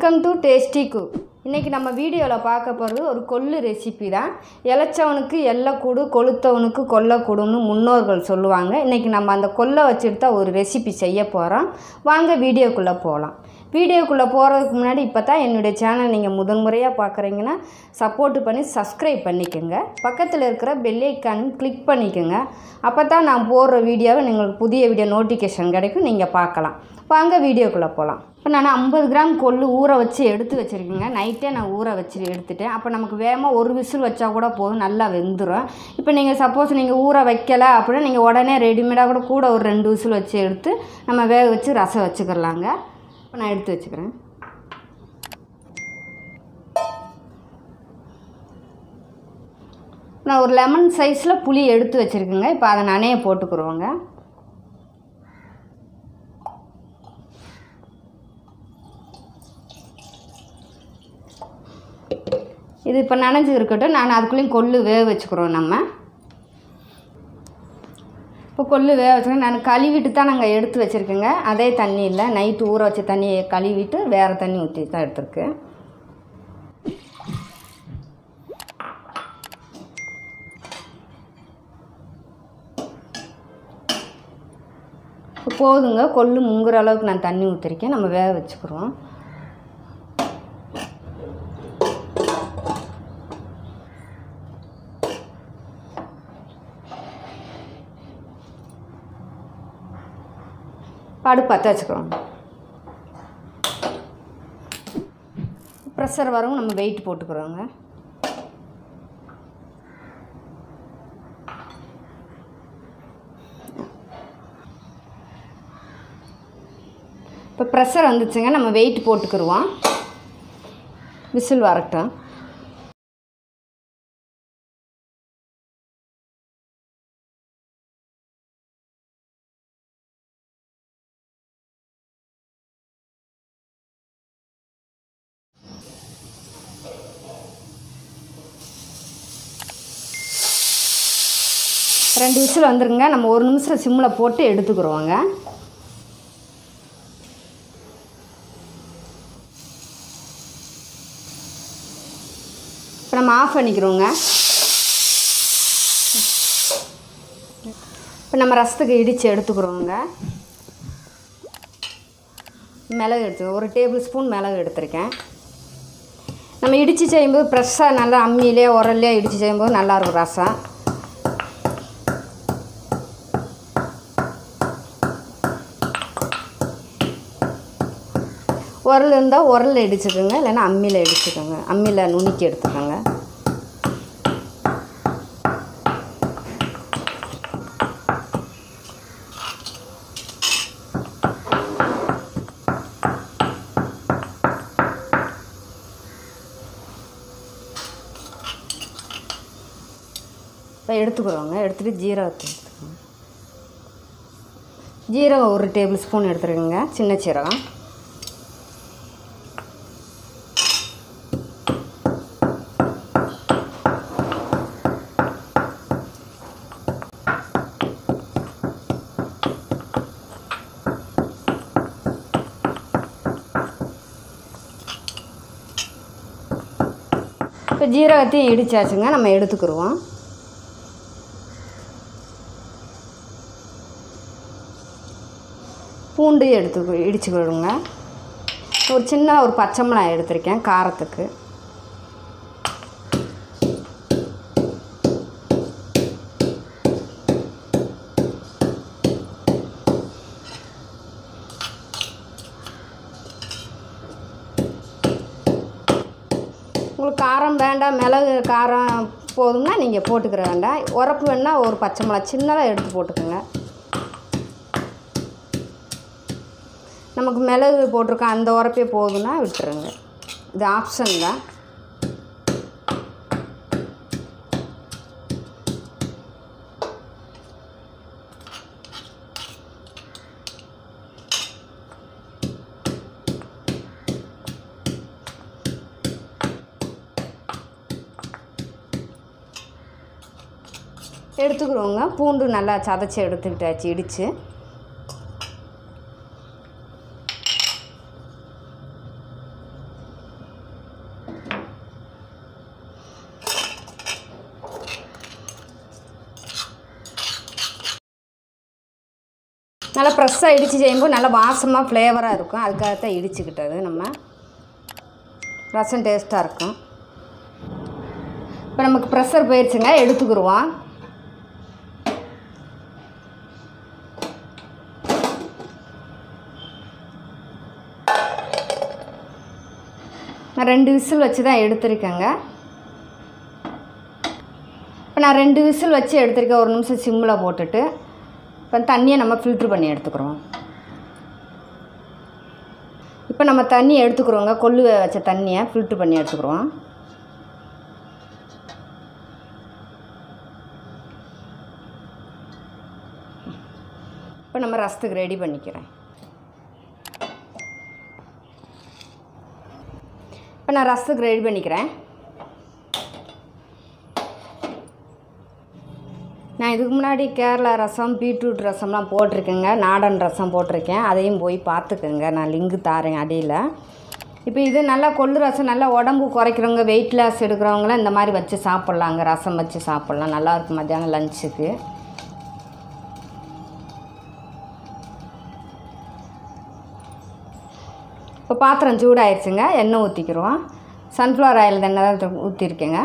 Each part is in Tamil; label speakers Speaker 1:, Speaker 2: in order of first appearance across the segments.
Speaker 1: வெல்கம் டு டேஸ்டி குக் இன்றைக்கி நம்ம வீடியோவில் பார்க்க போகிறது ஒரு கொள்ளு ரெசிபி தான் இளைச்சவனுக்கு எல்லைக்கூடு கொளுத்தவனுக்கு கொல்லக்கூடுன்னு முன்னோர்கள் சொல்லுவாங்க இன்றைக்கி நம்ம அந்த கொல்லை வச்சுட்டு தான் ஒரு ரெசிபி செய்ய போகிறோம் வாங்க வீடியோக்குள்ளே போகலாம் வீடியோக்குள்ளே போகிறதுக்கு முன்னாடி இப்போ தான் என்னுடைய சேனல் நீங்கள் முதன்முறையாக பார்க்குறீங்கன்னா சப்போர்ட் பண்ணி சப்ஸ்கிரைப் பண்ணிக்கோங்க பக்கத்தில் இருக்கிற பெல் ஐக்கானும் கிளிக் பண்ணிக்கோங்க அப்போ தான் நான் போடுற வீடியோவை உங்களுக்கு புதிய வீடியோ நோட்டிஃபிகேஷன் கிடைக்கும் நீங்கள் பார்க்கலாம் வாங்க வீடியோக்குள்ளே போகலாம் இப்போ நான் ஐம்பது கிராம் கொள்ளு ஊற வச்சு எடுத்து வச்சுருக்கேங்க நைட்டே நான் ஊற வச்சு எடுத்துட்டேன் அப்போ நமக்கு வேகமாக ஒரு விசில் வச்சா கூட போதும் நல்லா வெந்துடும் இப்போ நீங்கள் சப்போஸ் நீங்கள் ஊற வைக்கலை அப்படின்னா நீங்கள் உடனே ரெடிமேடாக கூட கூட ஒரு ரெண்டு விசில் வச்சு எடுத்து நம்ம வேக வச்சு ரசம் வச்சுக்கிறலாங்க இப்போ நான் எடுத்து வச்சுக்கிறேன் நான் ஒரு லெமன் சைஸில் புளி எடுத்து வச்சுருக்கேங்க இப்போ அதை நனைய போட்டுக்குருவோங்க இது இப்போ நனைஞ்சு இருக்கட்டும் நான் அதுக்குள்ளேயும் கொள்ளு வேக வச்சுக்கிறோம் நம்ம இப்போ கொள்ளு வேக வச்சுக்கோங்க நான் கழுவிட்டு தான் நாங்கள் எடுத்து வச்சுருக்கேங்க அதே தண்ணி இல்லை நைட்டு ஊற வச்ச தண்ணியை கழுவிட்டு வேறு தண்ணி ஊற்றி தான் எடுத்துருக்கு இப்போ போதுங்க கொள்ளு முங்குற அளவுக்கு நான் தண்ணி ஊற்றிருக்கேன் நம்ம வேக வச்சுக்கிறோம் படு பற்ற வச்சுக்கிறோம் ப்ரெஷர் வரவும் நம்ம வெயிட் போட்டுக்கிறோங்க இப்போ ப்ரெஷர் வந்துச்சுங்க நம்ம வெயிட் போட்டுக்கிடுவோம் விசில் வரட்டும் ரெண்டு விசில் வந்துருங்க நம்ம ஒரு நிமிஷம் சிம்மில் போட்டு எடுத்துக்கிறோங்க இப்போ நம்ம ஆஃப் பண்ணிக்கிறோங்க இப்போ நம்ம ரசத்துக்கு இடித்து எடுத்துக்கிறோங்க மிளகு எடுத்து ஒரு டேபிள் ஸ்பூன் மிளகு எடுத்திருக்கேன் நம்ம இடித்து செய்யும்போது ஃப்ரெஷ்ஷாக நல்லா அம்மியிலே உரல்லே இடித்து செய்யும்போது நல்லாயிருக்கும் ரசம் உரல் இருந்தால் உரலில் இடிச்சுக்கோங்க இல்லைன்னா அம்மியில் இடிச்சுக்கோங்க அம்மியில் நுணுக்கி எடுத்துக்கோங்க இப்போ எடுத்துக்கிறோங்க எடுத்துகிட்டு ஜீரகத்தை எடுத்துக்கோங்க ஜீரகம் ஒரு டேபிள் ஸ்பூன் எடுத்துருக்கோங்க சின்ன சீரகம் இப்போ ஜீரகத்தையும் இடிச்சாச்சுங்க நம்ம எடுத்துக்கிடுவோம் பூண்டு எடுத்து இடிச்சுக்கிடுங்க ஒரு சின்ன ஒரு பச்சை மிளகாய் எடுத்திருக்கேன் காரத்துக்கு உங்களுக்கு காரம் வேண்டாம் மிளகு காரம் போதும்னா நீங்கள் போட்டுக்கிற வேண்டாம் உரப்பு வேணால் ஒரு பச்சை மிளகா சின்னதாக எடுத்து போட்டுக்கோங்க நமக்கு மிளகு போட்டிருக்கோம் அந்த உரப்பே போதும்னா விட்டுருங்க இது ஆப்ஷன் தான் எடுத்துக்கிறோங்க பூண்டு நல்லா சதைச்சி எடுத்துக்கிட்டாச்சு இடித்து நல்லா ஃப்ரெஷ்ஷாக இடித்து செய்யும்போது நல்லா வாசமாக ஃப்ளேவராக இருக்கும் அதுக்காக தான் இடிச்சுக்கிட்டது நம்ம ரசம் டேஸ்ட்டாக இருக்கும் இப்போ நமக்கு ப்ரெஷர் போயிடுச்சுங்க எடுத்துக்கிடுவோம் நான் ரெண்டு விசில் வச்சு தான் எடுத்திருக்கேங்க இப்போ நான் ரெண்டு விசில் வச்சு எடுத்திருக்கேன் ஒரு நிமிஷம் சிம்மில் போட்டுட்டு இப்போ தண்ணியை நம்ம ஃபில்ட்ரு பண்ணி எடுத்துக்கிறோம் இப்போ நம்ம தண்ணி எடுத்துக்கிறோங்க கொள்ளு வேக வச்ச தண்ணியை ஃபில்ட்ரு பண்ணி எடுத்துக்கிறோம் இப்போ நம்ம ரசத்துக்கு ரெடி பண்ணிக்கிறேன் இப்போ நான் ரசத்துக்கு ரெடி பண்ணிக்கிறேன் நான் இதுக்கு முன்னாடி கேரளா ரசம் பீட்ரூட் ரசம்லாம் போட்டிருக்கேங்க நாடன் ரசம் போட்டிருக்கேன் அதையும் போய் பார்த்துக்கோங்க நான் லிங்கு தாரேன் அடியில் இப்போ இது நல்லா கொள்ளு ரசம் நல்லா உடம்பு குறைக்கிறவங்க வெயிட் லாஸ் எடுக்கிறவங்களாம் இந்த மாதிரி வச்சு சாப்பிட்லாங்க ரசம் வச்சு சாப்பிட்லாம் நல்லாயிருக்கும் மத்தியானம் லஞ்சுக்கு இப்போ பாத்திரம் சூடாயிருச்சுங்க எண்ணெய் ஊற்றிக்கிறோம் சன்ஃப்ளவர் ஆயில் எண்ணெய் தான் ஊற்றிருக்கேங்க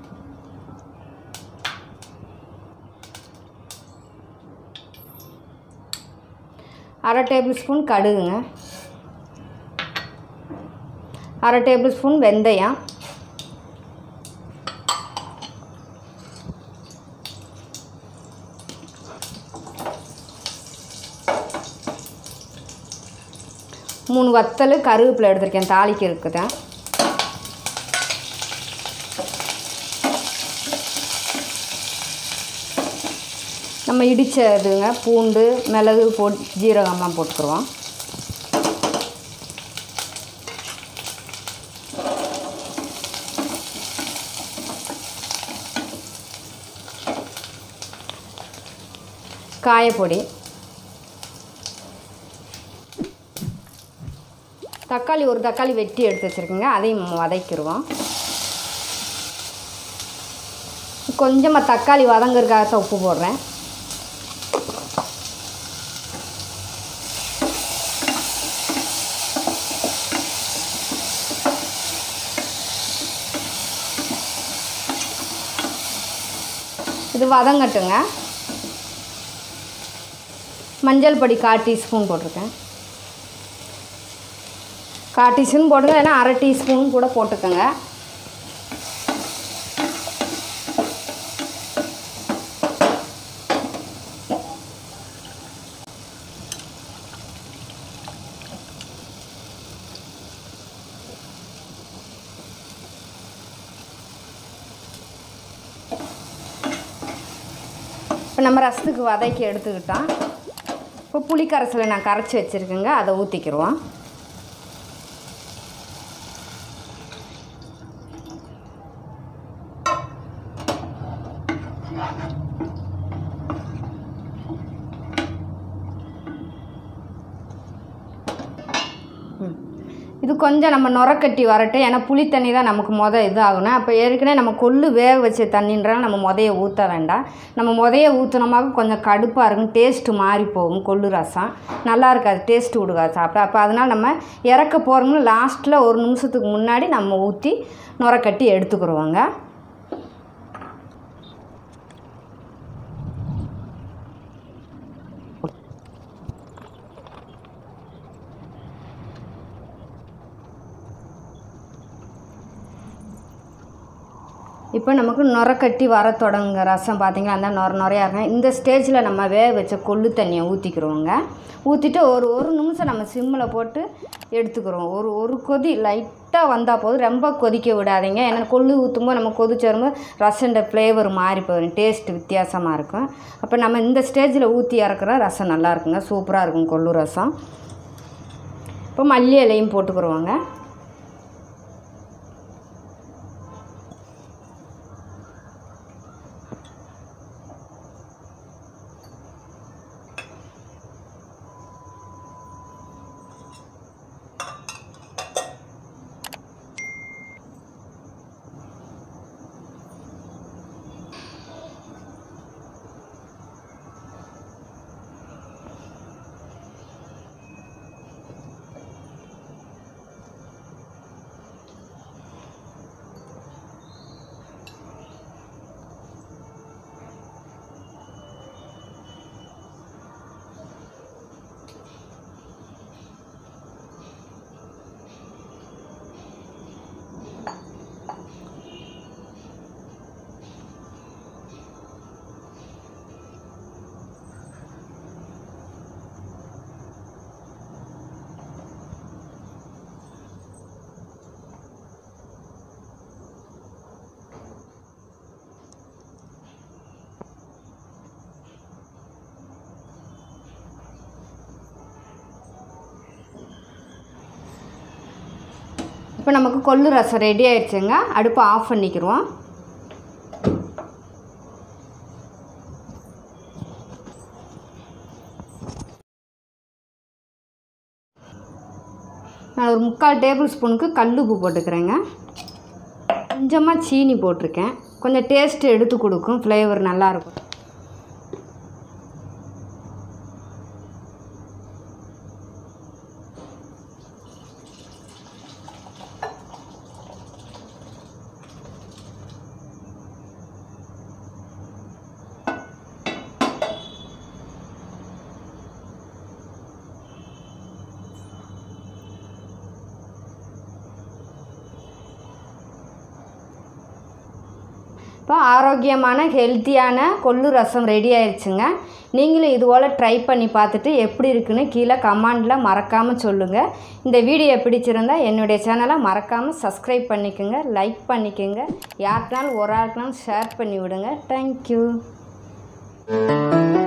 Speaker 1: அரை டேபிள் ஸ்பூன் கடுகுங்க அரை டேபிள் ஸ்பூன் வெந்தயம் மூணு வத்தல் கருவேப்பிலை எடுத்திருக்கேன் தாளிக்கு இருக்குதான் நம்ம இடித்ததுங்க பூண்டு மிளகு போட் ஜீரகம்லாம் போட்டுக்குருவோம் காயப்பொடி தக்காளி ஒரு தக்காளி வெட்டி எடுத்து வச்சுருக்கேங்க அதையும் வதக்கிடுவோம் கொஞ்சமாக தக்காளி வதங்குறதுக்காக தான் உப்பு போடுறேன் இது வதங்கட்டுங்க மஞ்சள் பொடி கால் டீஸ்பூன் போட்டிருக்கேன் கால் டீஸ்பூன் போட்டுங்க இல்லைன்னா அரை டீஸ்பூன் கூட போட்டுக்கோங்க இப்போ நம்ம ரசத்துக்கு வதக்கி எடுத்துக்கிட்டோம் இப்போ புளி கரைசலை நான் கரைச்சி வச்சுருக்கேங்க அதை ஊற்றிக்கிடுவோம் ம். இது கொஞ்சம் நம்ம நுரக்கட்டி வரட்டும் ஏன்னா புளி தண்ணி தான் நமக்கு மொதல் இது ஆகணும் அப்போ ஏற்கனவே நம்ம கொள்ளு வேக வச்ச தண்ணின்றாலும் நம்ம முதைய ஊற்ற வேண்டாம் நம்ம முதைய ஊற்றினோமாக கொஞ்சம் கடுப்பாக இருக்கும் டேஸ்ட்டு மாறி போகும் கொள்ளு ரசம் நல்லா இருக்காது டேஸ்ட்டு கொடுக்காது சாப்பிட அப்போ அதனால் நம்ம இறக்க போகிறோம்னு லாஸ்ட்டில் ஒரு நிமிஷத்துக்கு முன்னாடி நம்ம ஊற்றி நுரக்கட்டி எடுத்துக்கிடுவோங்க இப்போ நமக்கு நுரக்கட்டி வர தொடங்குங்க ரசம் பார்த்தீங்களா அந்த நுர நுரையா இருக்கும் இந்த ஸ்டேஜில் நம்ம வேக வச்ச கொள்ளு தண்ணியை ஊற்றிக்கிறோங்க ஊற்றிட்டு ஒரு ஒரு நிமிஷம் நம்ம சிம்மில் போட்டு எடுத்துக்கிறோம் ஒரு ஒரு கொதி லைட்டாக வந்தால் போதும் ரொம்ப கொதிக்க விடாதீங்க ஏன்னா கொள்ளு ஊற்றும்போது நம்ம கொதிச்சு வரும்போது ரசண்ட ஃப்ளேவர் மாறி போயிடும் டேஸ்ட் வித்தியாசமாக இருக்கும் அப்போ நம்ம இந்த ஸ்டேஜில் ஊற்றி இறக்குற ரசம் நல்லா இருக்குங்க சூப்பராக இருக்கும் கொள்ளு ரசம் இப்போ மல்லி இலையும் போட்டுக்கிறோங்க இப்போ நமக்கு கொள்ளு ரசம் ரெடி ஆயிடுச்சுங்க அடுப்பை ஆஃப் பண்ணிக்கிடுவோம் நான் ஒரு முக்கால் டேபிள் ஸ்பூனுக்கு கல் உப்பு போட்டுக்கிறேங்க கொஞ்சமாக சீனி போட்டிருக்கேன் கொஞ்சம் டேஸ்ட் எடுத்து கொடுக்கும் ஃப்ளேவர் நல்லாயிருக்கும் இப்போ ஆரோக்கியமான ஹெல்த்தியான கொள்ளு ரசம் ரெடி ஆயிடுச்சுங்க நீங்களும் இது போல் ட்ரை பண்ணி பார்த்துட்டு எப்படி இருக்குன்னு கீழே கமெண்டில் மறக்காமல் சொல்லுங்கள் இந்த வீடியோ பிடிச்சிருந்தா என்னுடைய சேனலை மறக்காமல் சப்ஸ்கிரைப் பண்ணிக்கோங்க லைக் பண்ணிக்கோங்க யாருக்குனாலும் ஒரு ஆளுக்குனாலும் ஷேர் பண்ணி விடுங்க தேங்க்யூ